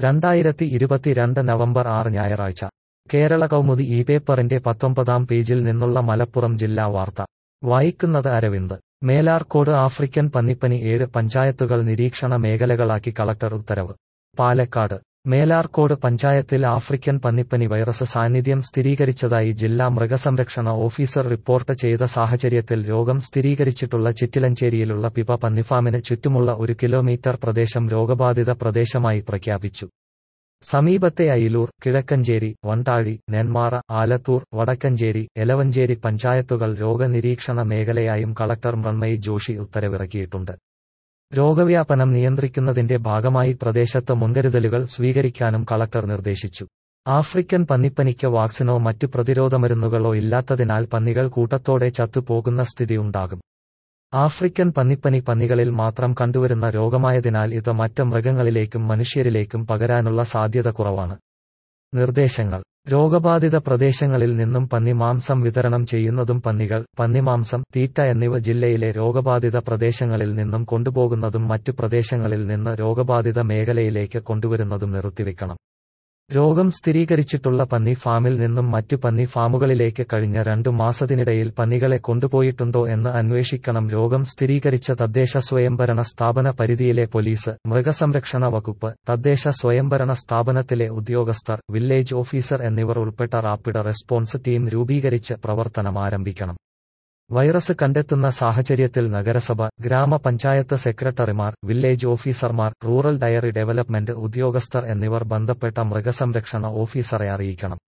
രണ്ടായിരത്തി ഇരുപത്തിരണ്ട് നവംബർ ആറ് ഞായറാഴ്ച കേരള കൗമുദി ഈ പേപ്പറിന്റെ പത്തൊമ്പതാം പേജിൽ നിന്നുള്ള മലപ്പുറം ജില്ലാ വാർത്ത വായിക്കുന്നത് അരവിന്ദ് മേലാർക്കോട് ആഫ്രിക്കൻ പന്നിപ്പനി ഏഴ് പഞ്ചായത്തുകൾ നിരീക്ഷണ മേഖലകളാക്കി കളക്ടർ ഉത്തരവ് പാലക്കാട് മേലാർക്കോട് പഞ്ചായത്തിൽ ആഫ്രിക്കൻ പന്നിപ്പനി വൈറസ് സാന്നിധ്യം സ്ഥിരീകരിച്ചതായി ജില്ലാ മൃഗസംരക്ഷണ ഓഫീസർ റിപ്പോർട്ട് ചെയ്ത സാഹചര്യത്തിൽ രോഗം സ്ഥിരീകരിച്ചിട്ടുള്ള ചിറ്റിലഞ്ചേരിയിലുള്ള പിപ പന്നിഫാമിന് ചുറ്റുമുള്ള ഒരു കിലോമീറ്റർ പ്രദേശം രോഗബാധിത പ്രദേശമായി പ്രഖ്യാപിച്ചു സമീപത്തെ അയിലൂർ കിഴക്കഞ്ചേരി വണ്ടാഴി നെന്മാറ ആലത്തൂർ വടക്കഞ്ചേരി എലവഞ്ചേരി പഞ്ചായത്തുകൾ രോഗനിരീക്ഷണ മേഖലയായും കളക്ടർ മൃണ്മയി ജോഷി ഉത്തരവിറക്കിയിട്ടുണ്ട് രോഗവ്യാപനം നിയന്ത്രിക്കുന്നതിന്റെ ഭാഗമായി പ്രദേശത്ത് മുൻകരുതലുകൾ സ്വീകരിക്കാനും കളക്ടർ നിർദ്ദേശിച്ചു ആഫ്രിക്കൻ പന്നിപ്പനിക്ക് വാക്സിനോ മറ്റു പ്രതിരോധമരുന്നുകളോ ഇല്ലാത്തതിനാൽ പന്നികൾ കൂട്ടത്തോടെ ചത്തുപോകുന്ന സ്ഥിതിയുണ്ടാകും ആഫ്രിക്കൻ പന്നിപ്പനി പന്നികളിൽ മാത്രം കണ്ടുവരുന്ന രോഗമായതിനാൽ ഇത് മറ്റ് മൃഗങ്ങളിലേക്കും മനുഷ്യരിലേക്കും പകരാനുള്ള സാധ്യത കുറവാണ് നിർദ്ദേശങ്ങൾ രോഗബാധിത പ്രദേശങ്ങളിൽ നിന്നും പന്നി മാംസം വിതരണം ചെയ്യുന്നതും പന്നികൾ പന്നിമാംസം തീറ്റ എന്നിവ ജില്ലയിലെ രോഗബാധിത പ്രദേശങ്ങളിൽ നിന്നും കൊണ്ടുപോകുന്നതും മറ്റു പ്രദേശങ്ങളിൽ നിന്ന് രോഗബാധിത മേഖലയിലേക്ക് കൊണ്ടുവരുന്നതും നിർത്തിവെക്കണം രോഗം സ്ഥിരീകരിച്ചിട്ടുള്ള പന്നി ഫാമിൽ നിന്നും മറ്റു പന്നി ഫാമുകളിലേക്ക് കഴിഞ്ഞ രണ്ടു മാസത്തിനിടയിൽ പന്നികളെ കൊണ്ടുപോയിട്ടുണ്ടോ എന്ന് അന്വേഷിക്കണം രോഗം സ്ഥിരീകരിച്ച തദ്ദേശ സ്വയംഭരണ സ്ഥാപന പരിധിയിലെ പോലീസ് മൃഗസംരക്ഷണ വകുപ്പ് തദ്ദേശ സ്വയംഭരണ സ്ഥാപനത്തിലെ ഉദ്യോഗസ്ഥർ വില്ലേജ് ഓഫീസർ എന്നിവർ ഉൾപ്പെട്ട റാപ്പിഡ് റെസ്പോൺസ് ടീം രൂപീകരിച്ച് പ്രവർത്തനം ആരംഭിക്കണം വൈറസ് കണ്ടെത്തുന്ന സാഹചര്യത്തിൽ നഗരസഭ ഗ്രാമപഞ്ചായത്ത് സെക്രട്ടറിമാർ വില്ലേജ് ഓഫീസർമാർ റൂറൽ ഡയറി ഡെവലപ്മെന്റ് ഉദ്യോഗസ്ഥർ എന്നിവർ ബന്ധപ്പെട്ട മൃഗസംരക്ഷണ ഓഫീസറെ അറിയിക്കണം